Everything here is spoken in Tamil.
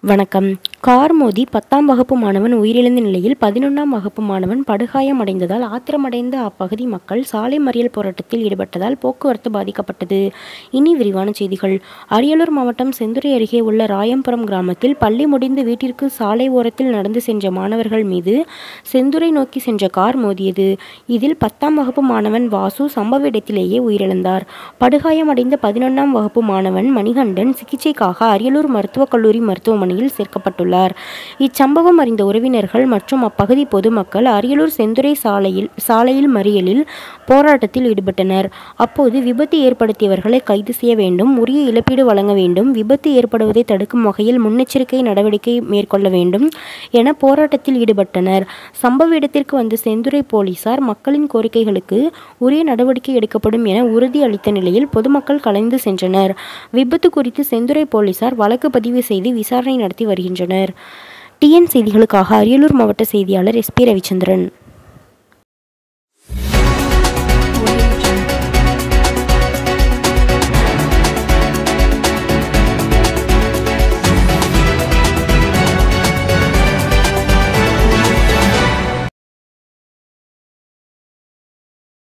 வணக்கம் கார் மோதி பத்தாம் வகுப்பு மாணவன் உயிரிழந்த நிலையில் பதினொன்றாம் வகுப்பு மாணவன் படுகாயமடைந்ததால் ஆத்திரமடைந்த அப்பகுதி மக்கள் சாலை மறியல் போராட்டத்தில் ஈடுபட்டதால் போக்குவரத்து பாதிக்கப்பட்டது இனி விரிவான செய்திகள் அரியலூர் மாவட்டம் செந்துறை அருகே உள்ள ராயம்புரம் கிராமத்தில் பள்ளி முடிந்து வீட்டிற்கு சாலை ஓரத்தில் நடந்து சென்ற மாணவர்கள் மீது செந்துறை நோக்கி சென்ற கார் மோதியது இதில் பத்தாம் வகுப்பு மாணவன் வாசு சம்பவ இடத்திலேயே உயிரிழந்தார் படுகாயமடைந்த பதினொன்றாம் வகுப்பு மாணவன் மணிகண்டன் சிகிச்சைக்காக அரியலூர் மருத்துவக் கல்லூரி மருத்துவமனையில் சேர்க்கப்பட்டுள்ளார் இச்சம்பவம் அறிந்த உறவினர்கள் மற்றும் அப்பகுதி பொதுமக்கள் அரியலூர் செந்துறை சாலையில் சாலையில் மறியலில் போராட்டத்தில் ஈடுபட்டனர் அப்போது விபத்து ஏற்படுத்தியவர்களை கைது செய்ய வேண்டும் உரிய இழப்பீடு வழங்க வேண்டும் விபத்து ஏற்படுவதை தடுக்கும் வகையில் முன்னெச்சரிக்கை நடவடிக்கை மேற்கொள்ள வேண்டும் என போராட்டத்தில் ஈடுபட்டனர் சம்பவ இடத்திற்கு வந்த செந்துறை போலீசார் மக்களின் கோரிக்கைகளுக்கு உரிய நடவடிக்கை எடுக்கப்படும் என உறுதி அளித்த நிலையில் பொதுமக்கள் கலைந்து சென்றனர் விபத்து குறித்து செந்துறை போலீசார் வழக்கு பதிவு செய்து விசாரணை நடத்தி வருகின்றனர் டிஎன் செய்திகளுக்காக அரியலூர் மாவட்ட செய்தியாளர் எஸ்பி ரவிச்சந்திரன்